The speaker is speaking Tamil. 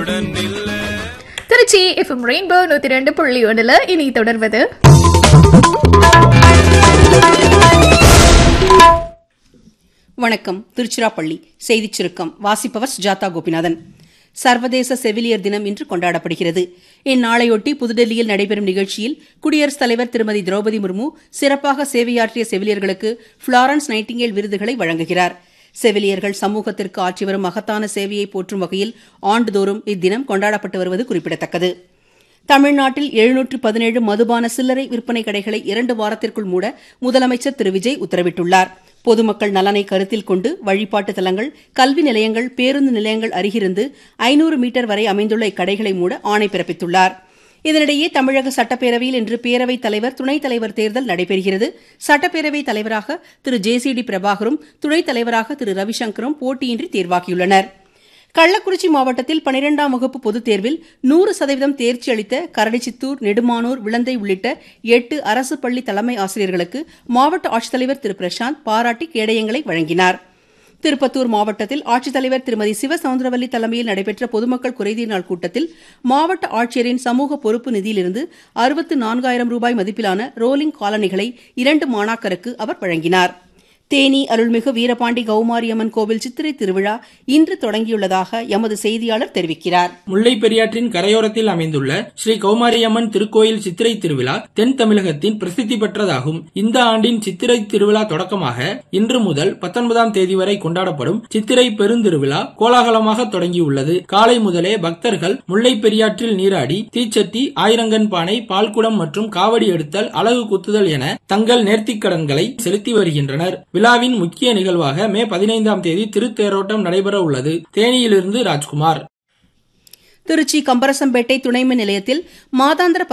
என்னுடன் நில்ல திருச்சி எஃப்எம் ரெயின்போ நூத்தி ரெண்டு புள்ளி ஒண்ணுல இனி தொடர்வது வணக்கம் திருச்சிராப்பள்ளி செய்திச் சுருக்கம் வாசிப்பவர் சுஜாதா கோபிநாதன் சர்வதேச செவிலியர் தினம் இன்று கொண்டாடப்படுகிறது இந்நாளையொட்டி புதுடெல்லியில் நடைபெறும் நிகழ்ச்சியில் குடியரசுத் தலைவர் திருமதி திரௌபதி முர்மு சிறப்பாக சேவையாற்றிய செவிலியர்களுக்கு புளாரன்ஸ் நைட்டிங்கேல் விருதுகளை வழங்குகிறார் செவிலியர்கள் சமூகத்திற்கு ஆற்றி வரும் மகத்தான சேவையை போற்றும் வகையில் ஆண்டுதோறும் இத்தினம் கொண்டாடப்பட்டு வருவது குறிப்பிடத்தக்கது தமிழ்நாட்டில் எழுநூற்று பதினேழு மதுபான சில்லறை விற்பனை கடைகளை இரண்டு வாரத்திற்குள் மூட முதலமைச்சர் திரு விஜய் உத்தரவிட்டுள்ளார் பொதுமக்கள் நலனை கருத்தில் கொண்டு வழிபாட்டு தலங்கள் கல்வி நிலையங்கள் பேருந்து நிலையங்கள் அருகிருந்து ஐநூறு மீட்டர் வரை அமைந்துள்ள இக்கடைகளை மூட ஆணை பிறப்பித்துள்ளார் இதனிடையே தமிழக சட்டப்பேரவையில் இன்று பேரவைத் தலைவர் துணைத் தலைவர் தேர்தல் நடைபெறுகிறது சட்டப்பேரவைத் தலைவராக திரு ஜே சி டி பிரபாகரும் துணைத் தலைவராக திரு ரவிசங்கரும் போட்டியின்றி தேர்வாகியுள்ளனா் கள்ளக்குறிச்சி மாவட்டத்தில் பனிரெண்டாம் வகுப்பு பொதுத் தேர்வில் நூறு சதவீதம் தேர்ச்சி அளித்த கரடிச்சித்தூர் நெடுமானூர் விளந்தை உள்ளிட்ட எட்டு அரசு பள்ளி தலைமை ஆசிரியர்களுக்கு மாவட்ட ஆட்சித்தலைவர் திரு பிரசாந்த் பாராட்டி கேடயங்களை வழங்கினார் திருப்பத்தூர் மாவட்டத்தில் ஆட்சித்தலைவர் திருமதி சிவசவுந்தரவல்லி தலைமையில் நடைபெற்ற பொதுமக்கள் குறைதீர் நாள் கூட்டத்தில் மாவட்ட ஆட்சியரின் சமூக பொறுப்பு நிதியிலிருந்து அறுபத்து நான்காயிரம் ரூபாய் மதிப்பிலான ரோலிங் காலணிகளை இரண்டு மாணாக்கருக்கு அவர் வழங்கினார் தேனி அருள்மிகு வீரபாண்டி கௌமாரியம்மன் கோவில் சித்திரை திருவிழா இன்று தொடங்கியுள்ளதாக எமது செய்தியாளர் தெரிவிக்கிறார் முல்லை பெரியாற்றின் கரையோரத்தில் அமைந்துள்ள ஸ்ரீ கௌமாரியம்மன் திருக்கோயில் சித்திரை திருவிழா தென் தமிழகத்தின் பிரசித்தி பெற்றதாகும் இந்த ஆண்டின் சித்திரை திருவிழா தொடக்கமாக இன்று முதல் பத்தொன்பதாம் தேதி வரை கொண்டாடப்படும் சித்திரை பெருந்திருவிழா கோலாகலமாக தொடங்கியுள்ளது காலை முதலே பக்தர்கள் முல்லை பெரியாற்றில் நீராடி தீச்சட்டி ஆயிரங்கன் பானை பால்குடம் மற்றும் காவடி எடுத்தல் அலகு குத்துதல் என தங்கள் நேர்த்திக்கடன்களை செலுத்தி வருகின்றனர் விழாவின் முக்கிய நிகழ்வாக மே பதினைந்தாம் தேதி திருத்தேரோட்டம் நடைபெற உள்ளது தேனியிலிருந்து ராஜ்குமார் திருச்சி கம்பரசம்பேட்டை துணைமின் நிலையத்தில் மாதாந்திர